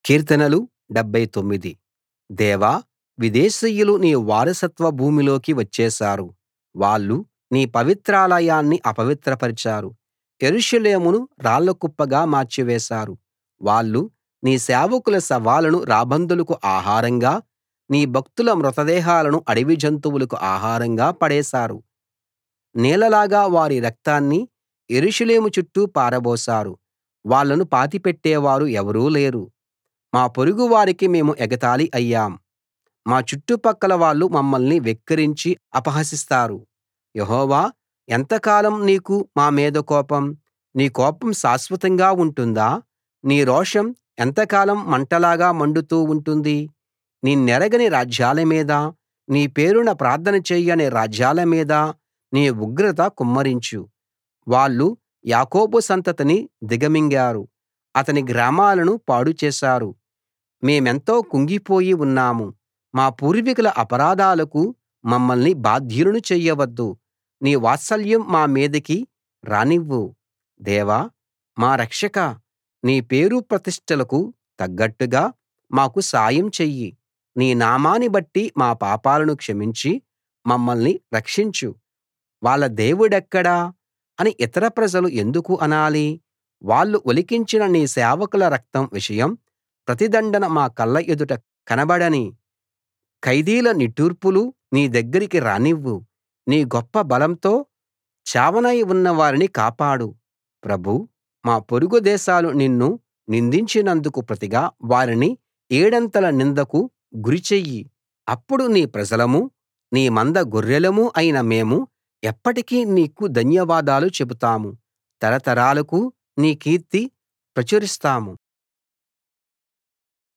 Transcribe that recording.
కీర్తనలు 79 దేవా విదేశీయులు నీ వారసత్వ భూమిలోకి వచ్చేశారు వాళ్ళు నీ పవిత్రాలయాన్ని అపవిత్రపరిచారు యెరూషలేమును రాళ్లకుప్పగా మార్చివేశారు వాళ్ళు నీ సేవకుల శవాలను రాబందులకు ఆహారంగా నీ భక్తుల మృతదేహాలను అడవి జంతువులకు ఆహారంగా పడేశారు నీళ్లలాగా వారి రక్తాన్ని యెరూషలేము చుట్టూ పారబోశారు వాళ్ళను పాతిపెట్టేవారు ఎవరూ లేరు మా పొరుగువారికి మేము ఎగతాళి అయ్యాం మా చుట్టుపక్కల వాళ్ళు మమ్మల్ని వెక్కిరించి అపహసిస్తారు యెహోవా ఎంతకాలం నీకు మా మీద కోపం నీ కోపం శాశ్వతంగా ఉంటుందా నీ రోషం ఎంతకాలం మంటలాగా మండుతూ ఉంటుంది నిన్నెరగని రాజ్యాల మీద నీ పేరున ప్రార్థన చెయ్యని రాజ్యాల మీద నీ ఉగ్రత కుమ్మరించు వాళ్ళు యాకోబు సంతతిని దిగమింగారు అతని గ్రామాలను పాడు చేశారు మేమెంతో కుంగిపోయి ఉన్నాము మా పూర్వీకుల అపరాధాలకు మమ్మల్ని బాధ్యులను చెయ్యవద్దు నీ వాత్సల్యం మా మీదికి రానివ్వు దేవా మా రక్షకా నీ పేరు ప్రతిష్టలకు తగ్గట్టుగా మాకు సాయం చెయ్యి నీ నామాన్ని బట్టి మా పాపాలను క్షమించి మమ్మల్ని రక్షించు వాళ్ళ దేవుడెక్కడ అని ఇతర ప్రజలు ఎందుకు అనాలి వాళ్ళు ఒలికించిన నీ సేవకుల రక్తం విషయం ప్రతిదండన మా కళ్ళ ఎదుట కనబడని ఖైదీల నిట్టూర్పులు నీ దగ్గరికి రానివ్వు నీ గొప్ప బలంతో చావనై ఉన్న వారిని కాపాడు ప్రభూ మా పొరుగు దేశాలు నిన్ను నిందించినందుకు ప్రతిగా వారిని ఏడంతల నిందకు గురి చెయ్యి అప్పుడు నీ ప్రజలమూ నీ మంద గొర్రెలమూ అయిన మేము ఎప్పటికీ నీకు ధన్యవాదాలు చెబుతాము తరతరాలకు నీ కీర్తి ప్రచురిస్తాము